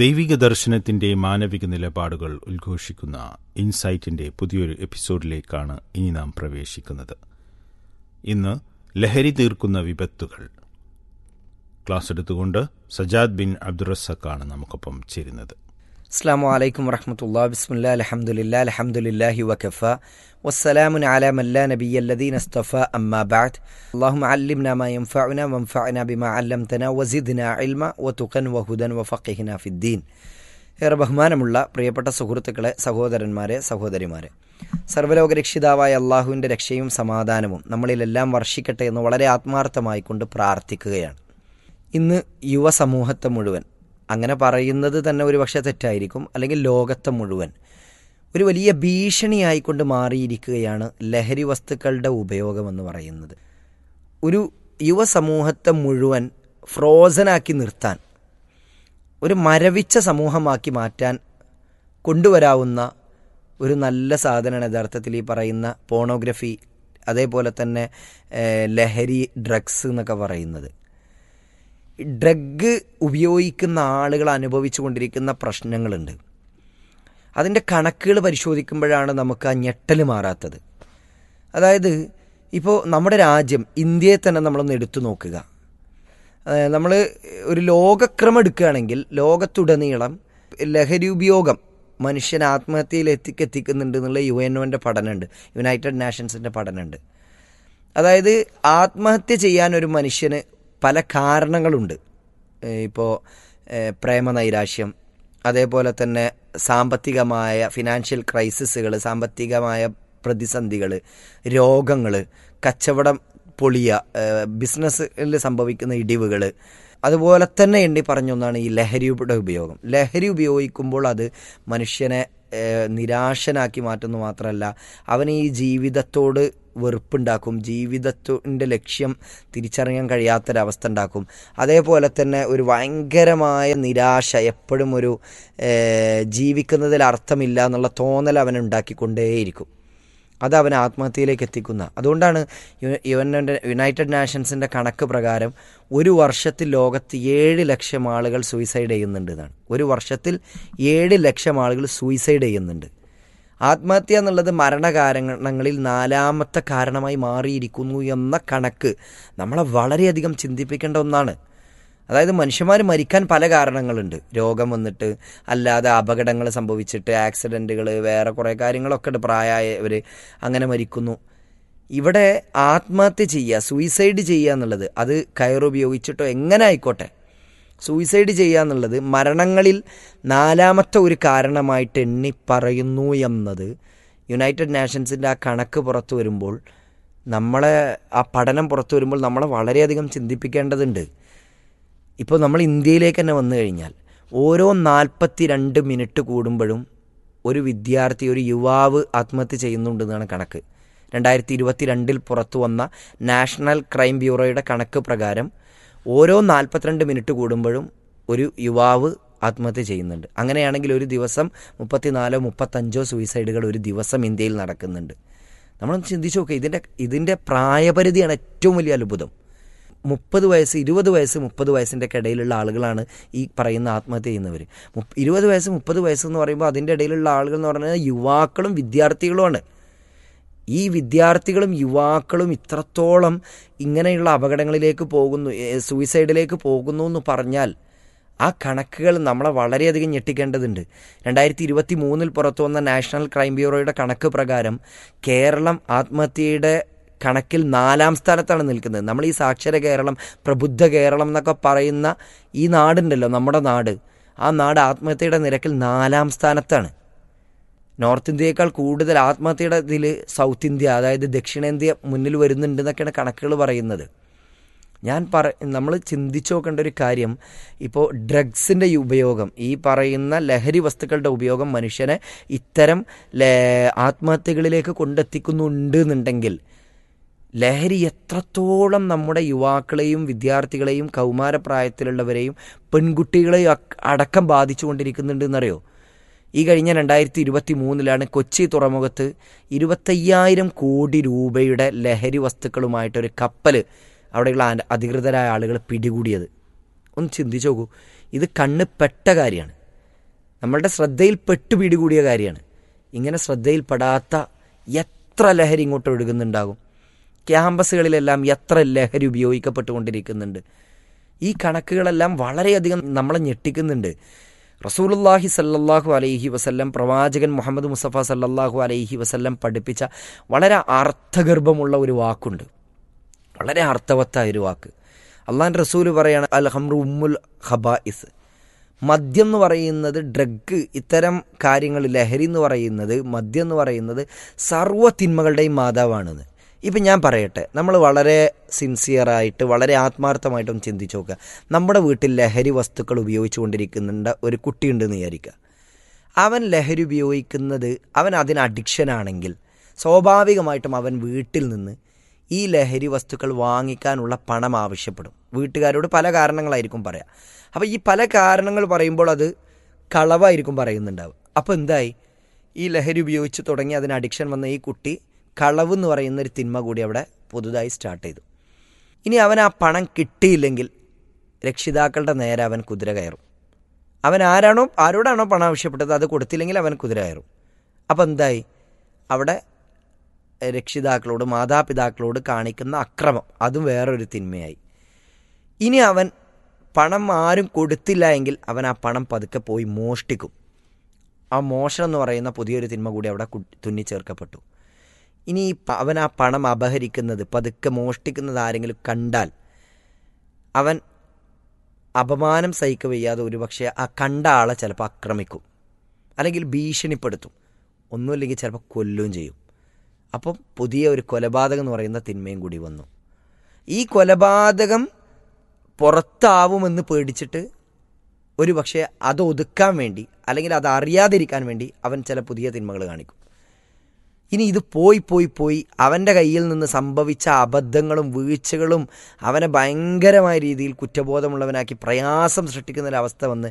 ദൈവിക ദർശനത്തിന്റെ മാനവിക നിലപാടുകൾ ഉദ്ഘോഷിക്കുന്ന ഇൻസൈറ്റിന്റെ പുതിയൊരു എപ്പിസോഡിലേക്കാണ് ഇനി നാം പ്രവേശിക്കുന്നത് ഇന്ന് ലഹരി തീർക്കുന്ന വിപത്തുകൾ ക്ലാസ് എടുത്തുകൊണ്ട് സജാദ് ബിൻ അബ്ദുറസക്കാണ് നമുക്കൊപ്പം ചേരുന്നത് അസ്സാം വലൈക്കും വറഹമത്തുള്ള ബിസ്മില്ല അലഹമുല്ല അലഹമുല്ലാഹി വഖഫ വസ്സലാമുൻ അല മല്ല നബിയ الذين اصطفى أما بعد اللهم علمنا ما ينفعنا وانفعنا بما علمتنا وزدنا علما وتقا وهدى وفقهنا في الدين ഏറെ ബഹുമാനമുള്ള പ്രിയപ്പെട്ട സുഹൃത്തുക്കളെ സഹോദരന്മാരെ സഹോദരിമാരെ സർവ്വലോകരക്ഷിതാവായ അള്ളാഹുവിൻ്റെ രക്ഷയും സമാധാനവും നമ്മളിലെല്ലാം വർഷിക്കട്ടെ എന്ന് വളരെ ആത്മാർത്ഥമായി കൊണ്ട് പ്രാർത്ഥിക്കുകയാണ് ഇന്ന് യുവസമൂഹത്തെ മുഴുവൻ അങ്ങനെ പറയുന്നത് തന്നെ ഒരു പക്ഷേ തെറ്റായിരിക്കും അല്ലെങ്കിൽ ലോകത്തെ മുഴുവൻ ഒരു വലിയ ഭീഷണിയായിക്കൊണ്ട് മാറിയിരിക്കുകയാണ് ലഹരി വസ്തുക്കളുടെ ഉപയോഗം എന്ന് പറയുന്നത് ഒരു യുവസമൂഹത്തെ മുഴുവൻ ഫ്രോസനാക്കി നിർത്താൻ ഒരു മരവിച്ച സമൂഹമാക്കി മാറ്റാൻ കൊണ്ടുവരാവുന്ന ഒരു നല്ല സാധനമാണ് യഥാർത്ഥത്തിൽ ഈ പറയുന്ന പോണോഗ്രഫി അതേപോലെ തന്നെ ലഹരി ഡ്രഗ്സ് എന്നൊക്കെ പറയുന്നത് ഡ്രഗ് ഉപയോഗിക്കുന്ന ആളുകൾ അനുഭവിച്ചു കൊണ്ടിരിക്കുന്ന പ്രശ്നങ്ങളുണ്ട് അതിൻ്റെ കണക്കുകൾ പരിശോധിക്കുമ്പോഴാണ് നമുക്ക് ആ ഞെട്ടൽ മാറാത്തത് അതായത് ഇപ്പോൾ നമ്മുടെ രാജ്യം ഇന്ത്യയെ തന്നെ നമ്മളൊന്ന് എടുത്തു നോക്കുക നമ്മൾ ഒരു ലോകക്രമം എടുക്കുകയാണെങ്കിൽ ലോകത്തുടനീളം ലഹരി ഉപയോഗം മനുഷ്യൻ ആത്മഹത്യയിൽ എത്തിക്കെത്തിക്കുന്നുണ്ട് എന്നുള്ള യു എൻ ഒൻ്റെ പഠനമുണ്ട് യുണൈറ്റഡ് നാഷൻസിൻ്റെ പഠനമുണ്ട് അതായത് ആത്മഹത്യ ചെയ്യാൻ ഒരു മനുഷ്യന് പല കാരണങ്ങളുണ്ട് ഇപ്പോൾ പ്രേമനൈരാശ്യം അതേപോലെ തന്നെ സാമ്പത്തികമായ ഫിനാൻഷ്യൽ ക്രൈസിസുകൾ സാമ്പത്തികമായ പ്രതിസന്ധികൾ രോഗങ്ങൾ കച്ചവടം പൊളിയ ബിസിനസ്സിൽ സംഭവിക്കുന്ന ഇടിവുകൾ അതുപോലെ തന്നെ എണ്ണി പറഞ്ഞൊന്നാണ് ഈ ലഹരിയുടെ ഉപയോഗം ലഹരി ഉപയോഗിക്കുമ്പോൾ അത് മനുഷ്യനെ നിരാശനാക്കി മാറ്റുന്നു മാത്രമല്ല അവന് ഈ ജീവിതത്തോട് വെറുപ്പുണ്ടാക്കും ജീവിതത്തിൻ്റെ ലക്ഷ്യം തിരിച്ചറിയാൻ കഴിയാത്തൊരവസ്ഥ ഉണ്ടാക്കും അതേപോലെ തന്നെ ഒരു ഭയങ്കരമായ നിരാശ എപ്പോഴും ഒരു ജീവിക്കുന്നതിൽ അർത്ഥമില്ല എന്നുള്ള തോന്നൽ അവൻ ഉണ്ടാക്കിക്കൊണ്ടേയിരിക്കും അത് അവനെ ആത്മഹത്യയിലേക്ക് എത്തിക്കുന്ന അതുകൊണ്ടാണ് യുവൻ്റെ യുണൈറ്റഡ് നാഷൻസിൻ്റെ കണക്ക് പ്രകാരം ഒരു വർഷത്തിൽ ലോകത്ത് ഏഴ് ലക്ഷം ആളുകൾ സൂയിസൈഡ് ചെയ്യുന്നുണ്ട് എന്നാണ് ഒരു വർഷത്തിൽ ഏഴ് ലക്ഷം ആളുകൾ സൂയിസൈഡ് ചെയ്യുന്നുണ്ട് ആത്മഹത്യ എന്നുള്ളത് മരണകാരണങ്ങളിൽ നാലാമത്തെ കാരണമായി മാറിയിരിക്കുന്നു എന്ന കണക്ക് നമ്മളെ വളരെയധികം ചിന്തിപ്പിക്കേണ്ട ഒന്നാണ് അതായത് മനുഷ്യന്മാർ മരിക്കാൻ പല കാരണങ്ങളുണ്ട് രോഗം വന്നിട്ട് അല്ലാതെ അപകടങ്ങൾ സംഭവിച്ചിട്ട് ആക്സിഡൻറ്റുകൾ വേറെ കുറേ കാര്യങ്ങളൊക്കെ ഉണ്ട് പ്രായമായവർ അങ്ങനെ മരിക്കുന്നു ഇവിടെ ആത്മഹത്യ ചെയ്യുക സൂയിസൈഡ് ചെയ്യുക എന്നുള്ളത് അത് കയറുപയോഗിച്ചിട്ടോ എങ്ങനെ ആയിക്കോട്ടെ സൂയിസൈഡ് ചെയ്യുക എന്നുള്ളത് മരണങ്ങളിൽ നാലാമത്തെ ഒരു കാരണമായിട്ട് എണ്ണി പറയുന്നു എന്നത് യുണൈറ്റഡ് നാഷൻസിൻ്റെ ആ കണക്ക് പുറത്തു വരുമ്പോൾ നമ്മളെ ആ പഠനം പുറത്തു വരുമ്പോൾ നമ്മളെ വളരെയധികം ചിന്തിപ്പിക്കേണ്ടതുണ്ട് ഇപ്പോൾ നമ്മൾ ഇന്ത്യയിലേക്ക് തന്നെ വന്നു കഴിഞ്ഞാൽ ഓരോ നാൽപ്പത്തി രണ്ട് മിനിറ്റ് കൂടുമ്പോഴും ഒരു വിദ്യാർത്ഥി ഒരു യുവാവ് ആത്മഹത്യ ചെയ്യുന്നുണ്ടെന്നാണ് കണക്ക് രണ്ടായിരത്തി ഇരുപത്തി രണ്ടിൽ പുറത്തു വന്ന നാഷണൽ ക്രൈം ബ്യൂറോയുടെ കണക്ക് പ്രകാരം ഓരോ നാൽപ്പത്തിരണ്ട് മിനിറ്റ് കൂടുമ്പോഴും ഒരു യുവാവ് ആത്മഹത്യ ചെയ്യുന്നുണ്ട് അങ്ങനെയാണെങ്കിൽ ഒരു ദിവസം മുപ്പത്തിനാലോ മുപ്പത്തഞ്ചോ സൂയിസൈഡുകൾ ഒരു ദിവസം ഇന്ത്യയിൽ നടക്കുന്നുണ്ട് നമ്മളൊന്ന് ചിന്തിച്ചു നോക്കുക ഇതിൻ്റെ ഇതിൻ്റെ പ്രായപരിധിയാണ് ഏറ്റവും വലിയ അത്ഭുതം മുപ്പത് വയസ്സ് ഇരുപത് വയസ്സ് മുപ്പത് വയസ്സിൻ്റെ ഇടയിലുള്ള ആളുകളാണ് ഈ പറയുന്ന ആത്മഹത്യ ചെയ്യുന്നവർ ഇരുപത് വയസ്സ് മുപ്പത് വയസ്സ് എന്ന് പറയുമ്പോൾ അതിൻ്റെ ഇടയിലുള്ള ആളുകൾ എന്ന് പറഞ്ഞാൽ യുവാക്കളും വിദ്യാർത്ഥികളുമാണ് ഈ വിദ്യാർത്ഥികളും യുവാക്കളും ഇത്രത്തോളം ഇങ്ങനെയുള്ള അപകടങ്ങളിലേക്ക് പോകുന്നു സൂയിസൈഡിലേക്ക് പോകുന്നു എന്ന് പറഞ്ഞാൽ ആ കണക്കുകൾ നമ്മളെ വളരെയധികം ഞെട്ടിക്കേണ്ടതുണ്ട് രണ്ടായിരത്തി ഇരുപത്തി മൂന്നിൽ പുറത്തു വന്ന നാഷണൽ ക്രൈം ബ്യൂറോയുടെ കണക്ക് പ്രകാരം കേരളം ആത്മഹത്യയുടെ കണക്കിൽ നാലാം സ്ഥാനത്താണ് നിൽക്കുന്നത് നമ്മൾ ഈ സാക്ഷര കേരളം പ്രബുദ്ധ കേരളം എന്നൊക്കെ പറയുന്ന ഈ നാടുണ്ടല്ലോ നമ്മുടെ നാട് ആ നാട് ആത്മഹത്യയുടെ നിരക്കിൽ നാലാം സ്ഥാനത്താണ് നോർത്ത് ഇന്ത്യയേക്കാൾ കൂടുതൽ ആത്മഹത്യയുടെ ഇതിൽ സൗത്ത് ഇന്ത്യ അതായത് ദക്ഷിണേന്ത്യ മുന്നിൽ വരുന്നുണ്ടെന്നൊക്കെയാണ് കണക്കുകൾ പറയുന്നത് ഞാൻ പറ നമ്മൾ ചിന്തിച്ചു നോക്കേണ്ട ഒരു കാര്യം ഇപ്പോൾ ഡ്രഗ്സിൻ്റെ ഉപയോഗം ഈ പറയുന്ന ലഹരി വസ്തുക്കളുടെ ഉപയോഗം മനുഷ്യനെ ഇത്തരം ആത്മഹത്യകളിലേക്ക് കൊണ്ടെത്തിക്കുന്നുണ്ട് എന്നുണ്ടെങ്കിൽ ലഹരി എത്രത്തോളം നമ്മുടെ യുവാക്കളെയും വിദ്യാർത്ഥികളെയും കൗമാരപ്രായത്തിലുള്ളവരെയും പെൺകുട്ടികളെയും അടക്കം ബാധിച്ചു കൊണ്ടിരിക്കുന്നുണ്ടെന്നറിയോ ഈ കഴിഞ്ഞ രണ്ടായിരത്തി ഇരുപത്തി മൂന്നിലാണ് കൊച്ചി തുറമുഖത്ത് ഇരുപത്തയ്യായിരം കോടി രൂപയുടെ ലഹരി വസ്തുക്കളുമായിട്ടൊരു കപ്പൽ അവിടെയുള്ള അധികൃതരായ ആളുകൾ പിടികൂടിയത് ഒന്ന് ചിന്തിച്ചു നോക്കൂ ഇത് കണ്ണ് പെട്ട കാര്യമാണ് നമ്മളുടെ ശ്രദ്ധയിൽ പെട്ടുപിടികൂടിയ കാര്യമാണ് ഇങ്ങനെ ശ്രദ്ധയിൽപ്പെടാത്ത എത്ര ലഹരി ഇങ്ങോട്ട് ഒഴുകുന്നുണ്ടാകും ക്യാമ്പസുകളിലെല്ലാം എത്ര ലഹരി ഉപയോഗിക്കപ്പെട്ടുകൊണ്ടിരിക്കുന്നുണ്ട് ഈ കണക്കുകളെല്ലാം വളരെയധികം നമ്മളെ ഞെട്ടിക്കുന്നുണ്ട് റസൂലുല്ലാഹി സല്ലല്ലാഹു അലൈഹി വസല്ലം പ്രവാചകൻ മുഹമ്മദ് മുസഫ സല്ലല്ലാഹു അലൈഹി വസല്ലം പഠിപ്പിച്ച വളരെ അർത്ഥഗർഭമുള്ള ഒരു വാക്കുണ്ട് വളരെ അർത്ഥവത്തായ ഒരു വാക്ക് അള്ളാൻ റസൂല് പറയാണ് അൽ ഹംറു ഉമ്മുൽ ഹബായിസ് മദ്യം എന്ന് പറയുന്നത് ഡ്രഗ് ഇത്തരം കാര്യങ്ങൾ ലഹരി എന്ന് പറയുന്നത് മദ്യം എന്ന് പറയുന്നത് സർവ്വ തിന്മകളുടെയും മാതാവാണെന്ന് ഇപ്പം ഞാൻ പറയട്ടെ നമ്മൾ വളരെ സിൻസിയറായിട്ട് വളരെ ആത്മാർത്ഥമായിട്ടും ചിന്തിച്ച് നോക്കുക നമ്മുടെ വീട്ടിൽ ലഹരി വസ്തുക്കൾ ഉപയോഗിച്ചുകൊണ്ടിരിക്കുന്നുണ്ട് ഒരു കുട്ടിയുണ്ടെന്ന് വിചാരിക്കുക അവൻ ലഹരി ഉപയോഗിക്കുന്നത് അവൻ അതിന് അഡിക്ഷനാണെങ്കിൽ സ്വാഭാവികമായിട്ടും അവൻ വീട്ടിൽ നിന്ന് ഈ ലഹരി വസ്തുക്കൾ വാങ്ങിക്കാനുള്ള പണം ആവശ്യപ്പെടും വീട്ടുകാരോട് പല കാരണങ്ങളായിരിക്കും പറയാം അപ്പോൾ ഈ പല കാരണങ്ങൾ പറയുമ്പോൾ അത് കളവായിരിക്കും പറയുന്നുണ്ടാവും അപ്പോൾ എന്തായി ഈ ലഹരി ഉപയോഗിച്ച് തുടങ്ങി അതിന് അഡിക്ഷൻ വന്ന ഈ കുട്ടി കളവ് എന്ന് പറയുന്ന ഒരു തിന്മ കൂടി അവിടെ പുതുതായി സ്റ്റാർട്ട് ചെയ്തു ഇനി അവൻ ആ പണം കിട്ടിയില്ലെങ്കിൽ രക്ഷിതാക്കളുടെ നേരെ അവൻ കുതിര കയറും അവൻ ആരാണോ ആരോടാണോ പണം ആവശ്യപ്പെട്ടത് അത് കൊടുത്തില്ലെങ്കിൽ അവൻ കുതിര കയറും അപ്പോൾ എന്തായി അവിടെ രക്ഷിതാക്കളോട് മാതാപിതാക്കളോട് കാണിക്കുന്ന അക്രമം അതും വേറൊരു തിന്മയായി ഇനി അവൻ പണം ആരും കൊടുത്തില്ല എങ്കിൽ അവൻ ആ പണം പതുക്കെ പോയി മോഷ്ടിക്കും ആ മോഷണം എന്ന് പറയുന്ന പുതിയൊരു തിന്മ കൂടി അവിടെ തുന്നി ചേർക്കപ്പെട്ടു ഇനി അവൻ ആ പണം അപഹരിക്കുന്നത് പതുക്കെ മോഷ്ടിക്കുന്നത് ആരെങ്കിലും കണ്ടാൽ അവൻ അപമാനം സഹിക്ക വയ്യാതെ ഒരുപക്ഷെ ആ കണ്ട ആളെ ചിലപ്പോൾ ആക്രമിക്കും അല്ലെങ്കിൽ ഭീഷണിപ്പെടുത്തും ഒന്നുമില്ലെങ്കിൽ ചിലപ്പോൾ കൊല്ലുകയും ചെയ്യും അപ്പം പുതിയ ഒരു കൊലപാതകം എന്ന് പറയുന്ന തിന്മയും കൂടി വന്നു ഈ കൊലപാതകം പുറത്താവുമെന്ന് പേടിച്ചിട്ട് ഒരു പക്ഷേ അത് ഒതുക്കാൻ വേണ്ടി അല്ലെങ്കിൽ അത് അറിയാതിരിക്കാൻ വേണ്ടി അവൻ ചില പുതിയ തിന്മകൾ കാണിക്കും ഇനി ഇത് പോയി പോയി പോയി അവൻ്റെ കയ്യിൽ നിന്ന് സംഭവിച്ച അബദ്ധങ്ങളും വീഴ്ചകളും അവനെ ഭയങ്കരമായ രീതിയിൽ കുറ്റബോധമുള്ളവനാക്കി പ്രയാസം സൃഷ്ടിക്കുന്ന ഒരവസ്ഥ വന്ന്